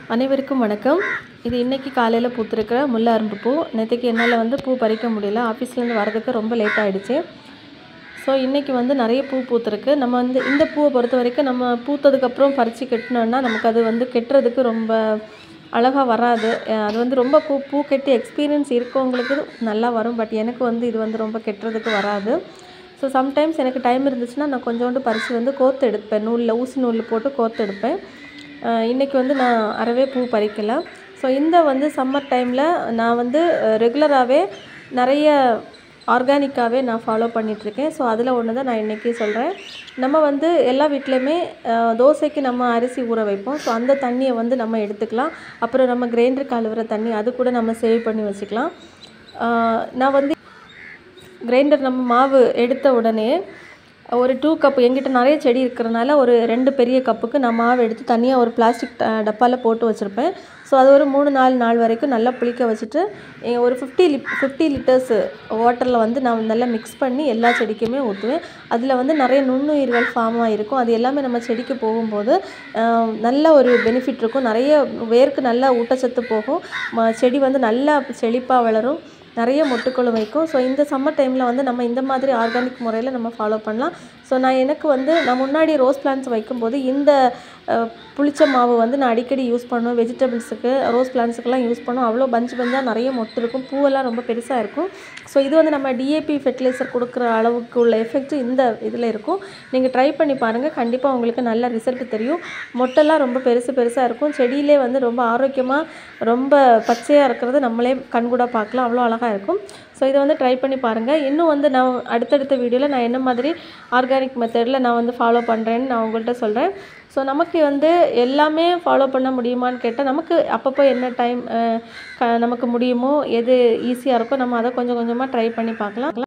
அனைவருக்கும் வணக்கம் இது இன்றைக்கி காலையில் பூத்திருக்கிற முல்லை அரும்பு பூ நேற்றுக்கு என்னால் வந்து பூ பறிக்க முடியல ஆஃபீஸ்லேருந்து வரதுக்கு ரொம்ப லேட் ஆகிடுச்சு ஸோ இன்றைக்கி வந்து நிறைய பூ பூத்திருக்கு நம்ம வந்து இந்த பூவை பொறுத்த வரைக்கும் நம்ம பூத்ததுக்கப்புறம் பறித்து கட்டினோன்னா நமக்கு அது வந்து கெட்டுறதுக்கு ரொம்ப அழகாக வராது அஹ் அது வந்து ரொம்ப பூ பூ கெட்டி எக்ஸ்பீரியன்ஸ் இருக்கவங்களுக்கு நல்லா வரும் பட் எனக்கு வந்து இது வந்து ரொம்ப கெட்டுறதுக்கு வராது ஸோ சம்டைம்ஸ் எனக்கு டைம் இருந்துச்சுன்னா நான் கொஞ்சோண்டு பறித்து வந்து கோர்த்து எடுப்பேன் நூலில் ஊசி நூலில் போட்டு கோர்த்து எடுப்பேன் அஹ் இன்னைக்கு வந்து நான் அறவே பூ பறிக்கல ஸோ இந்த வந்து சம்மர் டைமில் நான் வந்து ரெகுலராகவே நிறைய ஆர்கானிக்காகவே நான் ஃபாலோ பண்ணிகிட்ருக்கேன் ஸோ அதில் ஒன்று தான் நான் இன்றைக்கி சொல்கிறேன் நம்ம வந்து எல்லா வீட்லேயுமே அஹ், தோசைக்கு நம்ம அரிசி ஊற வைப்போம் ஸோ அந்த தண்ணியை வந்து நம்ம எடுத்துக்கலாம் அப்புறம் நம்ம கிரைண்டர் கழுவுற தண்ணி அது கூட நம்ம சேவ் பண்ணி வச்சுக்கலாம் அஹ், நான் வந்து கிரைண்டர் நம்ம மாவு எடுத்த உடனே ஒரு டூ கப் எங்கிட்ட நிறைய செடி இருக்கிறனால ஒரு ரெண்டு பெரிய கப்புக்கு நான் மாவு எடுத்து தனியாக ஒரு பிளாஸ்டிக் டப்பாவில் போட்டு வச்சுருப்பேன் ஸோ அது ஒரு மூணு நாலு நாள் வரைக்கும் நல்லா புளிக்க வச்சுட்டு எ- ஒரு ஃபிஃப்டி லிட் ஃபிஃப்டி லிட்டர்ஸ் வாட்டரில் வந்து நான் நல்லா மிக்ஸ் பண்ணி எல்லா செடிக்குமே ஊற்றுவேன் அதில் வந்து நிறைய நுண்ணுயிர்கள் ஃபார்ம் ஆகிருக்கும் அது எல்லாமே நம்ம செடிக்கு போகும்போது ஆஹ், நல்ல ஒரு பெனிஃபிட் இருக்கும் நிறைய வேருக்கு நல்ல ஊட்டச்சத்து போகும் ம- செடி வந்து நல்லா செழிப்பாக வளரும் நிறைய மொட்டுக்களும் வைக்கும் ஸோ இந்த சம்மர் டைமில் வந்து நம்ம இந்த மாதிரி ஆர்கானிக் முறையில் நம்ம ஃபாலோ பண்ணலாம் ஸோ நான் எனக்கு வந்து நான் முன்னாடி ரோஸ் பிளான்ட்ஸ் வைக்கும்போது இந்த அஹ், புளிச்ச மாவு வந்து நான் அடிக்கடி யூஸ் பண்ணுவேன் வெஜிடபிள்ஸுக்கு ரோஸ் பிளான்ட்ஸுக்கெல்லாம் யூஸ் பண்ணுவோம் அவ்வளோ பஞ்சு பஞ்சாக நிறைய மொட்டு இருக்கும் பூவெல்லாம் ரொம்ப பெருசாக இருக்கும் ஸோ இது வந்து நம்ம டிஏபி ஃபெர்டிலைசர் கொடுக்குற அளவுக்கு உள்ள எஃபெக்ட் இந்த இதில் இருக்கும் நீங்கள் ட்ரை பண்ணி பாருங்கள் கண்டிப்பாக உங்களுக்கு நல்ல ரிசல்ட் தெரியும் மொட்டெல்லாம் ரொம்ப பெருசு பெருசாக இருக்கும் செடியிலே வந்து ரொம்ப ஆரோக்கியமாக ரொம்ப பச்சையாக இருக்கிறது நம்மளே கண்கூட பார்க்கலாம் அவ்வளோ அழகாக இருக்கும் ஸோ இதை வந்து ட்ரை பண்ணி பாருங்கள் இன்னும் வந்து நான் அடுத்தடுத்த வீடியோவில் நான் என்ன மாதிரி ஆர்கானிக் மெத்தடில் நான் வந்து ஃபாலோ பண்ணுறேன்னு நான் உங்கள்கிட்ட சொல்கிறேன் ஸோ நமக்கு வந்து எல்லாமே ஃபாலோ பண்ண முடியுமான்னு கேட்டால் நமக்கு அப்பப்போ என்ன டைம் நமக்கு முடியுமோ எது ஈஸியாக இருக்கோ நம்ம அதை கொஞ்சம் கொஞ்சமாக ட்ரை பண்ணி பார்க்கலாம்